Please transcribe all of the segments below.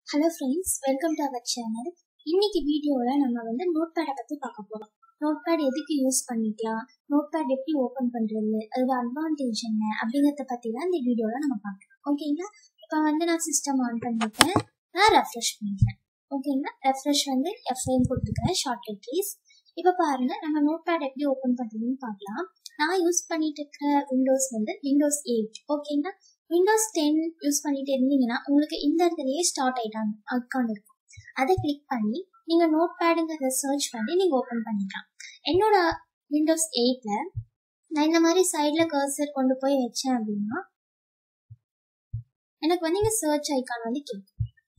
hello friends welcome to our channel இன்னைக்கு வீடியோவில் நம்ம வந்து நோட் பேடை பற்றி பார்க்க போகிறோம் நோட் பேட் எதுக்கு யூஸ் பண்ணிக்கலாம் நோட் பேட் எப்படி ஓப்பன் பண்ணுறது அதோட அட்வான்டேஜ் என்ன அப்படிங்கிறத பற்றி தான் இந்த வீடியோவில் நம்ம பார்க்கலாம் ஓகேங்களா இப்போ வந்து நான் சிஸ்டம் ஆன் பண்ணிட்டேன் நான் ரெஃப்ரெஷ் பண்ணிக்கிறேன் ஓகேங்களா ரெஃப்ரெஷ் வந்து எஃப்ஐஎம் கொடுத்துக்கிறேன் ஷார்ட்கட் கீஸ் இப்போ பாருங்க நம்ம நோட் பேட் எப்படி ஓப்பன் பண்ணுறதுன்னு பார்க்கலாம் நான் யூஸ் பண்ணிட்டு இருக்கிற விண்டோஸ் வந்து விண்டோஸ் எயிட் ஓகேங்களா விண்டோஸ் டென் யூஸ் பண்ணிட்டு இருந்தீங்கன்னா உங்களுக்கு இந்த இடத்துலயே ஸ்டார்ட் ஆயிட்டாங்க அக்கௌண்ட் இருக்கும் அதை கிளிக் பண்ணி நீங்க நோட் பேடுங்கிறத சர்ச் பண்ணி நீங்க ஓப்பன் பண்ணிக்கலாம் என்னோட விண்டோஸ் எயிட்ல நான் இந்த மாதிரி சைட்ல கர்சர் கொண்டு போய் வச்சேன் அப்படின்னா எனக்கு வந்து இங்க சர்ச் ஐக்கான் வந்து கேட்கும்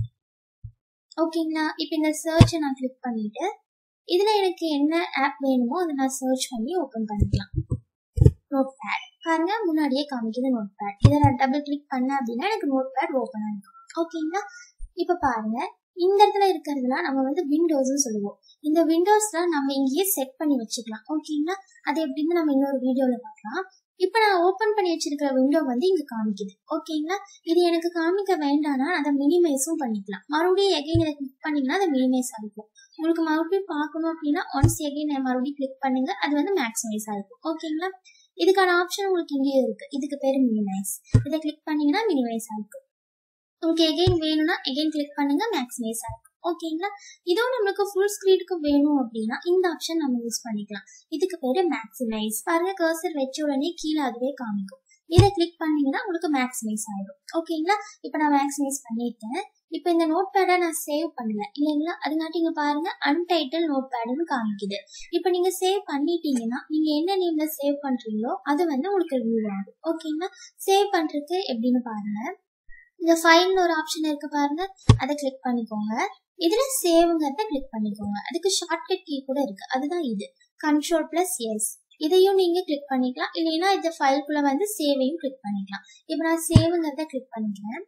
ஓகேங்களா இப்போ இந்த சர்ச்சை நான் கிளிக் பண்ணிட்டு இதுல எனக்கு என்ன ஆப் வேணுமோ அதை நான் சர்ச் பண்ணி ஓப்பன் பண்ணிக்கலாம் நோட் பேட் பாருங்க முன்னாடியே காமிக்குது நோட் பேட் இதை நான் டபுள் கிளிக் பண்ணேன் அப்படின்னா எனக்கு நோட் பேட் ஓப்பன் ஆகிடும் ஓகேங்களா இப்போ பாருங்க இந்த இடத்துல இருக்கிறதுலாம் நம்ம வந்து விண்டோஸ்னு சொல்லுவோம் இந்த விண்டோஸ்ல நம்ம இங்கேயே செட் பண்ணி வச்சுக்கலாம் ஓகேங்களா அது எப்படின்னு நம்ம இன்னொரு வீடியோல பார்க்கலாம் இப்போ நான் ஓப்பன் பண்ணி வச்சிருக்கிற விண்டோ வந்து இங்க காமிக்குது ஓகேங்களா இது எனக்கு காமிக்க வேண்டாம்னா அதை மினிமைஸும் பண்ணிக்கலாம் மறுபடியும் எகைன் இதை கிளிக் பண்ணீங்கன்னா அது மினிமைஸ் ஆகிக்கும் உங்களுக்கு மறுபடியும் பார்க்கணும் அப்படின்னா ஒன்ஸ் எகைன் மறுபடியும் கிளிக் பண்ணுங்க அது வந்து மேக்ஸிமைஸ் ஆகிக்கும் ஓகேங்களா இதுக்கான ஆப்ஷன் உங்களுக்கு இங்கேயும் இருக்கு இதுக்கு பேர் மினிமைஸ் இதை கிளிக் பண்ணீங்கன்னா மினிமைஸ் ஆகும் உங்களுக்கு எகைன் வேணும்னா எகைன் கிளிக் பண்ணுங்க மேக்ஸிமைஸ் ஆகும் ஓகேங்களா இதுவும் நம்மளுக்கு ஃபுல் ஸ்க்ரீனுக்கு வேணும் அப்படின்னா இந்த ஆப்ஷன் நம்ம யூஸ் பண்ணிக்கலாம் இதுக்கு பேரு மேக்ஸிமைஸ் பாருங்க கர்சர் வச்ச உடனே கீழே அதுவே காமிக்கும் இதை கிளிக் பண்ணீங்கன்னா உங்களுக்கு மேக்ஸிமைஸ் ஆயிடும் ஓகேங்களா இப்போ நான் மேக்ஸிமைஸ் பண்ணிட்டேன் இப்போ இந்த நோட் பேடை நான் சேவ் பண்ணல இல்லைங்களா அதனாட்டி இங்க பாருங்க அன்டைட்டில் நோட் பேடுன்னு காமிக்குது இப்போ நீங்க சேவ் பண்ணிட்டீங்கன்னா நீங்க என்ன நேம்ல சேவ் பண்றீங்களோ அது வந்து உங்களுக்கு வியூ ஆகும் ஓகேங்களா சேவ் பண்றதுக்கு எப்படின்னு பாருங்க இந்த ஃபைல்னு ஒரு ஆப்ஷன் இருக்கு பாருங்க அதை கிளிக் பண்ணிக்கோங்க இதுல சேவ்ங்கிறத கிளிக் பண்ணிக்கோங்க அதுக்கு ஷார்ட்கட் கீ கூட இருக்கு அதுதான் இது கண்ட்ரோல் பிளஸ் எஸ் இதையும் நீங்க கிளிக் பண்ணிக்கலாம் இல்லைன்னா இந்த ஃபைல்குள்ள வந்து சேவையும் கிளிக் பண்ணிக்கலாம் இப்போ நான் சேவ்ங்கிறத கிளிக் பண்ணிக்கிறேன்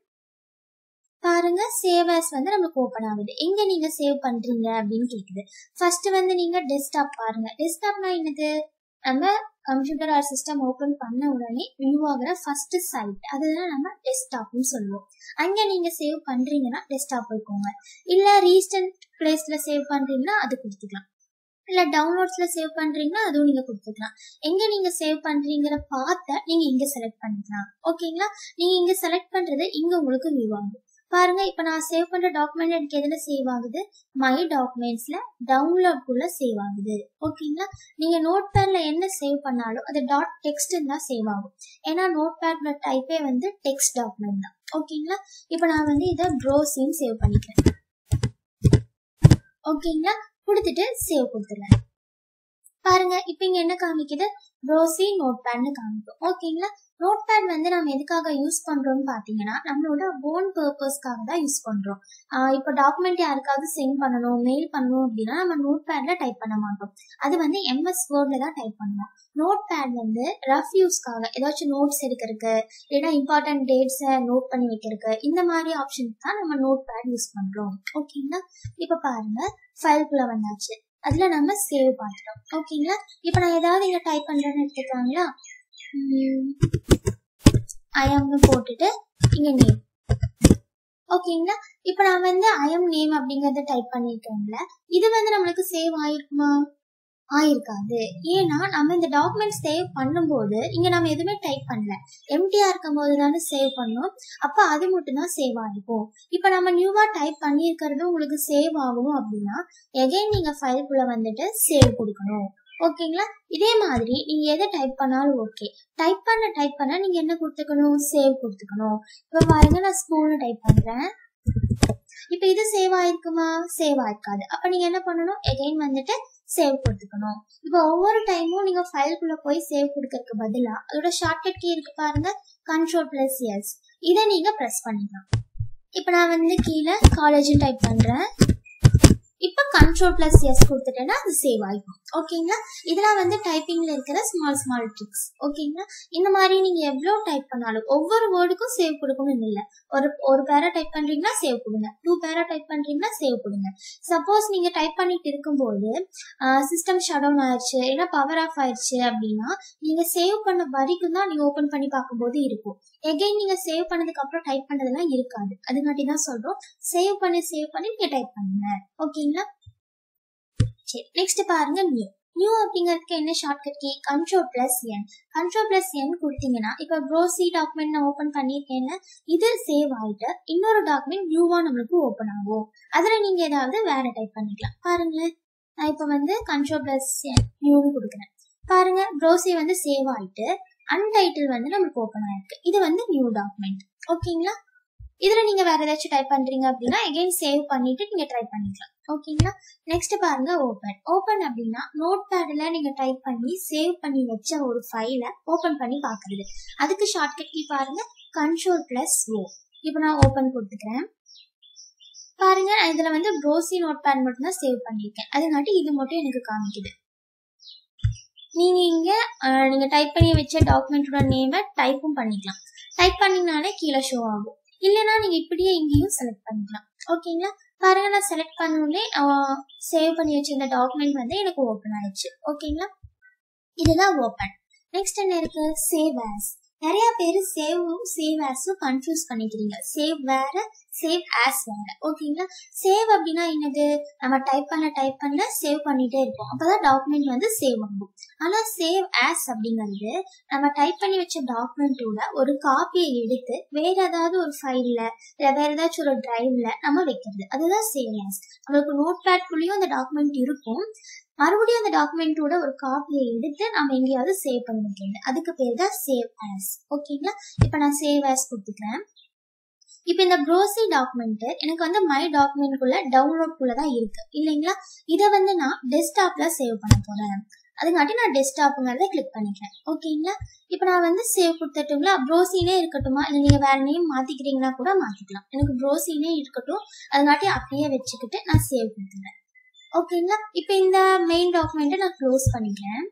பாருங்க சேவ் ஆஸ் வந்து நமக்கு ஓப்பன் ஆகுது எங்க நீங்க சேவ் பண்றீங்க அப்படின்னு கேக்குது ஃபர்ஸ்ட் வந்து நீங்க டெஸ்க்டாப் பாருங்க டெஸ்க்டாப்னா என்னது நம்ம கம்ப்யூட்டர் ஆர் சிஸ்டம் ஓபன் பண்ண உடனே வியூ ஆகுற ஃபர்ஸ்ட் சைட் அதுதான் நம்ம டெஸ்க்டாப்னு சொல்லுவோம் அங்க நீங்க சேவ் பண்றீங்கன்னா டெஸ்க்டாப் போய்க்கோங்க இல்ல ரீசன்ட் பிளேஸ்ல சேவ் பண்றீங்கன்னா அது கொடுத்துக்கலாம் இல்ல டவுன்லோட்ஸ்ல சேவ் பண்றீங்கன்னா அதுவும் நீங்க கொடுத்துக்கலாம் எங்க நீங்க சேவ் பண்றீங்கிற பார்த்த நீங்க இங்க செலக்ட் பண்ணிக்கலாம் ஓகேங்களா நீங்க இங்க செலக்ட் பண்றது இங்க உங்களுக்கு வியூ ஆகும் பாருங்க இப்ப நான் சேவ் பண்ற டாக்குமெண்ட் எனக்கு எதுல சேவ் ஆகுது மை டாக்குமெண்ட்ஸ்ல டவுன்லோட் குள்ள சேவ் ஆகுது ஓகேங்களா நீங்க நோட் பேட்ல என்ன சேவ் பண்ணாலும் அது டாட் டெக்ஸ்ட் தான் சேவ் ஆகும் ஏன்னா நோட் பேட்ல டைப்பே வந்து டெக்ஸ்ட் டாக்குமெண்ட் தான் ஓகேங்களா இப்போ நான் வந்து இதை ப்ரோசின்னு சேவ் பண்ணிக்கிறேன் ஓகேங்களா கொடுத்துட்டு சேவ் கொடுத்துருவேன் பாருங்க இப்போ இங்க என்ன காமிக்குது ப்ரோசி நோட் பேட்னு காமிக்கும் ஓகேங்களா நோட் பேட் வந்து நம்ம எதுக்காக யூஸ் பண்றோம்னு பாத்தீங்கன்னா நம்மளோட ஓன் பர்பஸ்க்காக தான் யூஸ் பண்றோம் இப்போ டாக்குமெண்ட் யாருக்காவது சென்ட் பண்ணணும் மெயில் பண்ணணும் அப்படின்னா நம்ம நோட் பேட்ல டைப் பண்ண மாட்டோம் அது வந்து எம்எஸ் வேர்ட்ல தான் டைப் பண்ணுவோம் நோட் பேட் வந்து ரஃப் யூஸ்க்காக ஏதாச்சும் நோட்ஸ் எடுக்கிறதுக்கு இல்லைன்னா இம்பார்ட்டன்ட் டேட்ஸை நோட் பண்ணி வைக்கிறதுக்கு இந்த மாதிரி ஆப்ஷனுக்கு தான் நம்ம நோட் பேட் யூஸ் பண்றோம் ஓகேங்களா இப்போ பாருங்க ஃபைல்குள்ள வந்தாச்சு அதுல நம்ம சேவ் பார்த்துட்டோம் ஓகேங்களா இப்போ நான் ஏதாவது இங்க டைப் பண்றேன்னு எடுத்துக்காங்களா ஐஎம்னு போட்டுட்டு இங்க நேம் ஓகேங்களா இப்போ நான் வந்து ஐஎம் நேம் அப்படிங்கறத டைப் பண்ணிருக்கேன்ல இது வந்து நம்மளுக்கு சேவ் ஆயிருக்குமா ஆயிருக்காது ஏன்னா நம்ம இந்த டாக்குமெண்ட் சேவ் பண்ணும்போது இங்க நம்ம எதுவுமே டைப் பண்ணல எம்டிஆ இருக்கும் போது தானே சேவ் பண்ணோம் அப்ப அது மட்டும் தான் சேவ் ஆயிருக்கும் இப்ப நம்ம நியூவா டைப் பண்ணியிருக்கிறது உங்களுக்கு சேவ் ஆகும் அப்படின்னா எகைன் நீங்க ஃபைல்குள்ள வந்துட்டு சேவ் கொடுக்கணும் ஓகேங்களா இதே மாதிரி நீங்க எதை டைப் பண்ணாலும் ஓகே டைப் பண்ண டைப் பண்ண நீங்க என்ன கொடுத்துக்கணும் சேவ் கொடுத்துக்கணும் இப்ப பாருங்க நான் ஸ்கூல்னு டைப் பண்றேன் இப்ப இது சேவ் ஆயிருக்குமா சேவ் ஆயிருக்காது அப்ப நீங்க என்ன பண்ணணும் எகைன் வந்துட்டு சேவ் கொடுத்துக்கணும் இப்போ ஒவ்வொரு டைமும் நீங்க ஃபைல்குள்ள போய் சேவ் கொடுக்கறதுக்கு பதிலா அதோட ஷார்ட்கட் கீ இருக்கு பாருங்க கண்ட்ரோல் பிளஸ் எஸ் இதை நீங்க ப்ரெஸ் பண்ணிக்கலாம் இப்போ நான் வந்து கீழே காலேஜ் டைப் பண்றேன் இப்போ கண்ட்ரோல் பிளஸ் எஸ் கொடுத்துட்டேன்னா அது சேவ் ஆகிக்கும் ஓகேங்களா இதெல்லாம் வந்து டைப்பிங்ல இருக்கிற ஸ்மால் ஸ்மால் ட்ரிக்ஸ் ஓகேங்களா இந்த மாதிரி நீங்க எவ்வளோ டைப் பண்ணாலும் ஒவ்வொரு வேர்டுக்கும் சேவ் கொடுக்கணும்னு இல்லை ஒரு ஒரு பேரா டைப் பண்றீங்கன்னா சேவ் கொடுங்க டூ பேரா டைப் பண்றீங்கன்னா சேவ் கொடுங்க சப்போஸ் நீங்க டைப் பண்ணிட்டு இருக்கும்போது சிஸ்டம் ஷட் டவுன் ஆயிடுச்சு இல்லைன்னா பவர் ஆஃப் ஆயிடுச்சு அப்படின்னா நீங்க சேவ் பண்ண வரைக்கும் தான் நீங்க ஓபன் பண்ணி பார்க்கும்போது இருக்கும் எகைன் நீங்க சேவ் பண்ணதுக்கு அப்புறம் டைப் பண்ணதெல்லாம் இருக்காது அதுங்காட்டி தான் சொல்றோம் சேவ் பண்ணி சேவ் பண்ணி நீங்க டைப் பண்ணுங்க ஓகேங்களா சரி நெக்ஸ்ட் பாருங்க நியூ நியூ அப்படிங்கிறதுக்கு என்ன shortcut key control plus N control plus N கொடுத்தீங்கன்னா இப்போ ப்ரோசி டாக்குமெண்ட் நான் ஓப்பன் பண்ணியிருக்கேன்னு இது சேவ் ஆயிட்டு இன்னொரு டாக்குமெண்ட் நியூவா நம்மளுக்கு ஓப்பன் ஆகும் அதுல நீங்க ஏதாவது வேற டைப் பண்ணிக்கலாம் பாருங்களேன் நான் இப்போ வந்து கண்ட்ரோல் பிளஸ் என் நியூன்னு கொடுக்குறேன் பாருங்க ப்ரோசி வந்து சேவ் ஆயிட்டு அன்டைட்டில் வந்து நம்மளுக்கு ஓப்பன் ஆயிருக்கு இது வந்து நியூ டாக்குமெண்ட் ஓகேங்களா இதுல நீங்க வேற ஏதாச்சும் டைப் பண்றீங்க அப்படின்னா எகைன் சேவ் பண்ணிட்டு நீங்க ட்ரை பண்ணிக்கலாம் ஓகேங்களா நெக்ஸ்ட் பாருங்க ஓபன் ஓபன் அப்படின்னா நோட் பேட்ல நீங்க டைப் பண்ணி சேவ் பண்ணி வச்ச ஒரு ஃபைலை ஓபன் பண்ணி பாக்குறது அதுக்கு ஷார்ட்கட் கீ பாருங்க கண்ட்ரோல் பிளஸ் ஓ இப்போ நான் ஓபன் கொடுத்துக்கிறேன் பாருங்க இதுல வந்து ப்ரோசி நோட் பேட் மட்டும் தான் சேவ் பண்ணியிருக்கேன் அதனாட்டி இது மட்டும் எனக்கு காமிக்குது நீங்க இங்க அஹ், நீங்க டைப் பண்ணி வச்ச டாக்குமெண்டோட நேமை டைப்பும் பண்ணிக்கலாம் டைப் பண்ணீங்கனாலே கீழே ஷோ ஆகும் இல்லைன்னா நீங்க இப்படியே இங்கேயும் செலக்ட் பண்ணிக்கலாம் ஓகேங்களா பாருங்க நான் செலக்ட் பண்ணோடனே சேவ் பண்ணி வச்சிருந்த டாக்குமெண்ட் வந்து எனக்கு ஓப்பன் ஆயிடுச்சு ஓகேங்களா இதுதான் ஓப்பன் நெக்ஸ்ட் என்ன இருக்கு சேவ் ஆஸ் நிறைய பேர் சேவும் சேவ் ஆஸும் கன்ஃபியூஸ் பண்ணிக்கிறீங்க சேவ் வேற சேவ் ஆஸ் வேற ஓகேங்களா சேவ் அப்படின்னா என்னது நம்ம டைப் பண்ண டைப் பண்ண சேவ் பண்ணிட்டே இருப்போம் அப்பதான் டாக்குமெண்ட் வந்து சேவ் ஆகும் ஆனா சேவ் ஆஸ் அப்படிங்கிறது நம்ம டைப் பண்ணி வச்ச டாக்குமெண்ட்டோட ஒரு காப்பியை எடுத்து வேற ஏதாவது ஒரு ஃபைல்ல இல்ல வேற ஏதாச்சும் ஒரு டிரைவ்ல நம்ம வைக்கிறது அதுதான் சேவ் ஆஸ் நம்மளுக்கு நோட் பேட்குள்ளேயும் அந்த டாக்குமெண்ட் இருக்கும் மறுபடியும் அந்த டாக்குமெண்ட்டோட ஒரு காப்பியை எடுத்து நம்ம எங்கேயாவது சேவ் பண்ணி வைக்கிறது அதுக்கு பேர் தான் சேவ் ஆஸ் ஓகேங்களா இப்போ நான் சேவ் ஆஸ் கொடுத்துக்கிறேன் இப்போ இந்த ப்ரோசி டாக்குமெண்ட் எனக்கு வந்து மை டாக்குமெண்ட்குள்ள டவுன்லோட் குள்ள தான் இருக்கு இல்லைங்களா இதை வந்து நான் டெஸ்க்டாப்ல சேவ் பண்ண போறேன் அதுங்காட்டி நான் டெஸ்க்டாப்புங்கிறத கிளிக் பண்ணிக்கிறேன் ஓகேங்களா இப்போ நான் வந்து சேவ் கொடுத்துட்டுங்களா ப்ரோசினே இருக்கட்டுமா இல்லை நீங்கள் வேற நேம் மாற்றிக்கிறீங்கன்னா கூட மாற்றிக்கலாம் எனக்கு ப்ரோசினே இருக்கட்டும் அதுங்காட்டி அப்படியே வச்சுக்கிட்டு நான் சேவ் கொடுத்துக்கிறேன் ஓகேங்களா இப்போ இந்த மெயின் டாக்குமெண்ட்டை நான் க்ளோஸ் பண்ணிக்கிறேன்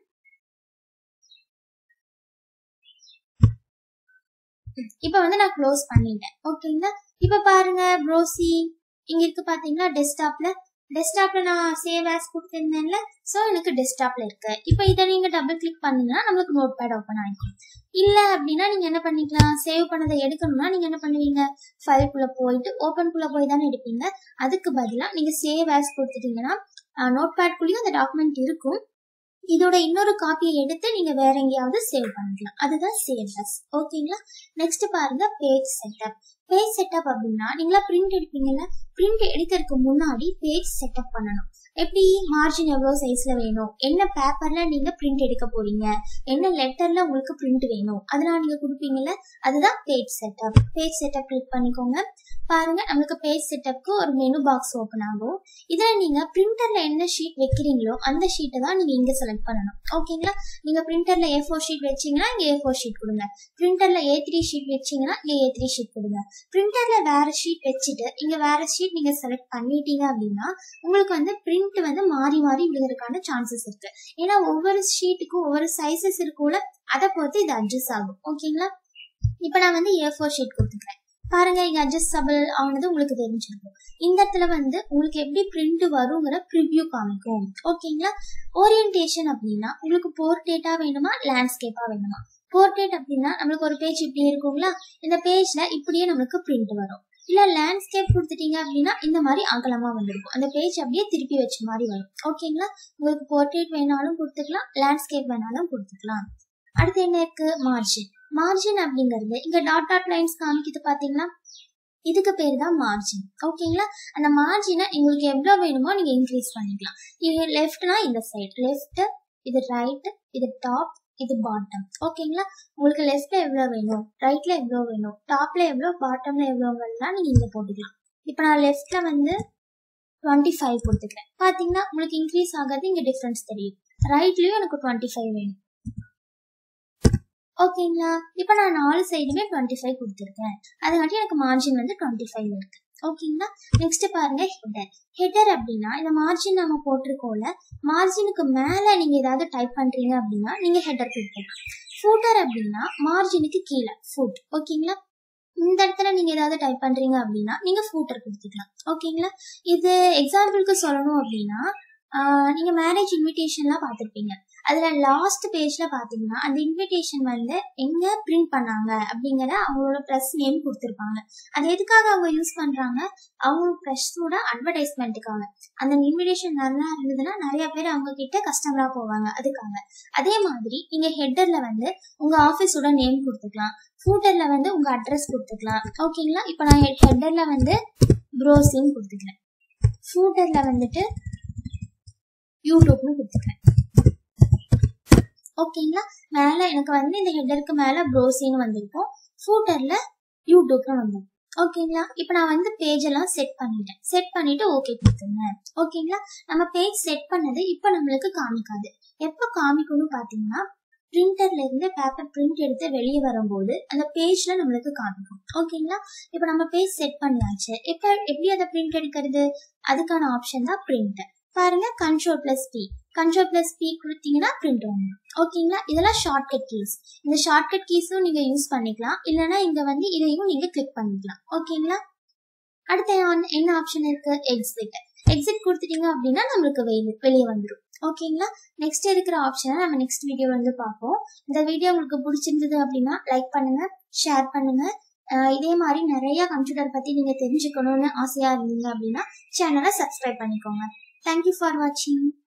இப்போ வந்து நான் க்ளோஸ் பண்ணிட்டேன் ஓகேங்களா இப்போ பாருங்க ப்ரோசி இங்க இருக்கு பாத்தீங்களா டெஸ்க்டாப்ல டெஸ்க்டாப்ல நான் சேவ் ஆஸ் கொடுத்துருந்தேன்ல ஸோ எனக்கு டெஸ்க்டாப்ல இருக்கு இப்போ இதை நீங்க டபுள் கிளிக் பண்ணீங்கன்னா நம்மளுக்கு நோட் பேட் ஓப்பன் ஆகிக்கும் இல்ல அப்படின்னா நீங்க என்ன பண்ணிக்கலாம் சேவ் பண்ணதை எடுக்கணும்னா நீங்க என்ன பண்ணுவீங்க ஃபைல்குள்ள போயிட்டு ஓப்பன் குள்ள போய் தானே எடுப்பீங்க அதுக்கு பதிலா நீங்க சேவ் ஆஸ் கொடுத்துட்டீங்கன்னா நோட் பேட்குள்ளேயும் அந்த டாக்குமெண்ட் இருக்கும் இதோட இன்னொரு காப்பியை எடுத்து நீங்க வேற எங்கேயாவது சேவ் பண்ணிக்கலாம் அதுதான் சேவ் ஆஸ் ஓகேங்களா நெக்ஸ்ட் பாருங்க பேஜ் செட்டப் பேஜ் செட்டப் அப்படின்னா நீங்களா பிரிண்ட் எடுப்பீங்கல்ல பிரிண்ட் எடுக்கிறதுக்கு முன்னாடி பேஜ் செட்டப் பண்ணணும் எப்படி மார்ஜின் எவ்வளோ சைஸ்ல வேணும் என்ன பேப்பர்ல நீங்க பிரிண்ட் எடுக்க போறீங்க என்ன லெட்டர்ல உங்களுக்கு பிரிண்ட் வேணும் அதெல்லாம் நீங்க கொடுப்பீங்கல்ல அதுதான் page setup page setup click பண்ணிக்கோங்க பாருங்க நம்மளுக்கு பேஜ் செட்டப்க்கு ஒரு மெனு பாக்ஸ் ஓப்பன் ஆகும் இதுல நீங்க பிரிண்டர்ல என்ன ஷீட் வைக்கிறீங்களோ அந்த ஷீட்டை தான் நீங்க இங்க செலக்ட் பண்ணணும் ஓகேங்களா நீங்க பிரிண்டர்ல ஏ ஃபோர் ஷீட் வச்சீங்கன்னா இங்க ஏ ஃபோர் ஷீட் கொடுங்க பிரிண்டர்ல ஏ த்ரீ ஷீட் வச்சீங்கன்னா இங்க ஏ த்ரீ ஷீட் கொடுங்க பிரிண்டர்ல வேற ஷீட் வச்சுட்டு இங்க வேற ஷீட் நீங்க செலக்ட் பண்ணிட்டீங்க அப்படின்னா உங்களுக்கு வந்து பிரிண்ட் வந்து மாறி மாறி விழுகிறதுக்கான சான்சஸ் இருக்கு ஏன்னா ஒவ்வொரு ஷீட்டுக்கும் ஒவ்வொரு சைசஸ் இருக்கும்ல அதை பொறுத்து இது அட்ஜஸ்ட் ஆகும் ஓகேங்களா இப்போ நான் வந்து ஏ ஃபோர் ஷீட் கொடுத்துக்கிறேன் பாருங்க இங்க அட்ஜஸ்டபிள் ஆனது உங்களுக்கு தெரிஞ்சிருக்கும் இந்த இடத்துல வந்து உங்களுக்கு எப்படி பிரிண்ட் வருங்கிற ப்ரிவ்யூ காமிக்கும் ஓகேங்களா ஓரியன்டேஷன் அப்படின்னா உங்களுக்கு போர்ட்ரேட்டா வேணுமா லேண்ட்ஸ்கேப்பா வேணுமா போர்ட்ரேட் அப்படின்னா நம்மளுக்கு ஒரு பேஜ் இப்படி இருக்குங்களா இந்த பேஜ்ல இப்படியே நம்மளுக்கு பிரிண்ட் வரும் இல்ல லேண்ட்ஸ்கேப் கொடுத்துட்டீங்க அப்படின்னா இந்த மாதிரி அகலமா வந்திருக்கும் அந்த பேஜ் அப்படியே திருப்பி வச்ச மாதிரி வரும் ஓகேங்களா உங்களுக்கு போர்ட்ரேட் வேணாலும் கொடுத்துக்கலாம் லேண்ட்ஸ்கேப் வேணாலும் கொடுத்துக்கலாம் அடுத்து என்ன இருக்கு மார்ஜின் மார்ஜின் அப்படிங்கிறது இங்க டாட் டாட் லைன்ஸ் காமிக்குது பாத்தீங்களா இதுக்கு பேர் தான் மார்ஜின் ஓகேங்களா அந்த மார்ஜினை உங்களுக்கு எவ்வளவு வேணுமோ நீங்க இன்க்ரீஸ் பண்ணிக்கலாம் இது லெஃப்ட்னா இந்த சைடு லெஃப்ட் இது ரைட் இது டாப் இது பாட்டம் ஓகேங்களா உங்களுக்கு லெஃப்ட்ல எவ்வளவு வேணும் ரைட்ல எவ்வளவு வேணும் டாப்ல எவ்வளவு பாட்டம்ல எவ்வளவுங்கலாம் நீங்க இங்க போட்டுக்கலாம் இப்போ நான் லெஃப்ட்ல வந்து டுவெண்ட்டி ஃபைவ் கொடுத்துக்கிறேன் பாத்தீங்கன்னா உங்களுக்கு இன்க்ரீஸ் ஆகிறது இங்க டிஃபரன்ஸ் தெரியும் ரைட்லயும் எனக்கு டுவெண்ட்டி ஃபைவ் வேணும் ஓகேங்களா இப்போ நான் நாலு சைடுமே டுவெண்ட்டி ஃபைவ் கொடுத்துருக்கேன் அதனாட்டி எனக்கு மார்ஜின் வந்து டுவெண்ட்டி ஃபைவ் இருக்கு ஓகேங்களா நெக்ஸ்ட் பாருங்க ஹெட்டர் ஹெட்டர் அப்படின்னா இந்த மார்ஜின் நம்ம போட்டிருக்கோம்ல மார்ஜினுக்கு மேல நீங்க ஏதாவது டைப் பண்றீங்க அப்படின்னா நீங்க ஹெட்டர் கொடுக்கலாம் ஃபூட்டர் அப்படின்னா மார்ஜினுக்கு கீழே ஃபுட் ஓகேங்களா இந்த இடத்துல நீங்க ஏதாவது டைப் பண்றீங்க அப்படின்னா நீங்க ஃபூட்டர் கொடுத்துக்கலாம் ஓகேங்களா இது எக்ஸாம்பிளுக்கு சொல்லணும் அப்படின்னா ஆஹ் நீங்க மேரேஜ் இன்விடேஷன்லாம் பார்த்துருப்பீங்க அதுல லாஸ்ட் பேஜ்ல பாத்தீங்கன்னா அந்த இன்விடேஷன் வந்து எங்க பிரிண்ட் பண்ணாங்க அப்படிங்கிற அவங்களோட ப்ரெஸ் நேம் கொடுத்துருப்பாங்க அது எதுக்காக அவங்க யூஸ் பண்றாங்க அவங்க ப்ரெஸ்ஸோட அட்வர்டைஸ்மெண்ட்டுக்காக அந்த இன்விடேஷன் நல்லா இருந்ததுன்னா நிறைய பேர் அவங்க கிட்ட கஸ்டமரா போவாங்க அதுக்காக அதே மாதிரி நீங்க ஹெட்டர்ல வந்து உங்க ஆஃபீஸோட நேம் கொடுத்துக்கலாம் ஃபூட்டர்ல வந்து உங்க அட்ரஸ் கொடுத்துக்கலாம் ஓகேங்களா இப்போ நான் ஹெட்டர்ல வந்து ப்ரோசிங் கொடுத்துக்கிறேன் ஃபூட்டர்ல வந்துட்டு யூடியூப்னு கொடுத்துக்கிறேன் ஓகேங்களா மேல எனக்கு வந்து இந்த ஹெட்டருக்கு மேல ப்ரோசின்னு வந்திருக்கும் ஃபூட்டர்ல யூடியூப்னு வந்திருக்கும் ஓகேங்களா இப்போ நான் வந்து பேஜ் எல்லாம் செட் பண்ணிட்டேன் செட் பண்ணிட்டு ஓகே கொடுத்துருங்க ஓகேங்களா நம்ம பேஜ் செட் பண்ணது இப்போ நம்மளுக்கு காமிக்காது எப்போ காமிக்கும்னு பார்த்தீங்கன்னா பிரிண்டர்ல இருந்து பேப்பர் பிரிண்ட் எடுத்து வெளியே வரும்போது அந்த பேஜ்ல நம்மளுக்கு காமிக்கும் ஓகேங்களா இப்போ நம்ம பேஜ் செட் பண்ணியாச்சு இப்போ எப்படி அதை பிரிண்ட் எடுக்கிறது அதுக்கான ஆப்ஷன் தான் பிரிண்ட் பாருங்க control plus P control plus P கொடுத்தீங்கன்னா பிரிண்ட் வந்துடும் ஓகேங்களா இதெல்லாம் ஷார்ட்கட் கீஸ் இந்த ஷார்ட்கட் கீஸும் நீங்க யூஸ் பண்ணிக்கலாம் இல்லைன்னா இங்க வந்து இதையும் நீங்க கிளிக் பண்ணிக்கலாம் ஓகேங்களா அடுத்து என்ன- என்ன ஆப்ஷன் இருக்கு எக்ஸிட் எக்ஸிட் கொடுத்துட்டீங்க அப்படின்னா நம்மளுக்கு வெளியே வெளியே வந்துடும் ஓகேங்களா நெக்ஸ்ட் இருக்கிற ஆப்ஷனை நம்ம நெக்ஸ்ட் வீடியோ வந்து பார்ப்போம் இந்த வீடியோ உங்களுக்கு பிடிச்சிருந்தது அப்படின்னா லைக் பண்ணுங்க ஷேர் பண்ணுங்க அஹ் இதே மாதிரி நிறைய கம்ப்யூட்டர் பத்தி நீங்க தெரிஞ்சுக்கணும்னு ஆசையா இருந்தீங்க அப்படின்னா சேனலை சப்ஸ்கிரைப் பண்ணிக்கோங்க தேங்க்யூ ஃபார் வாட்சிங்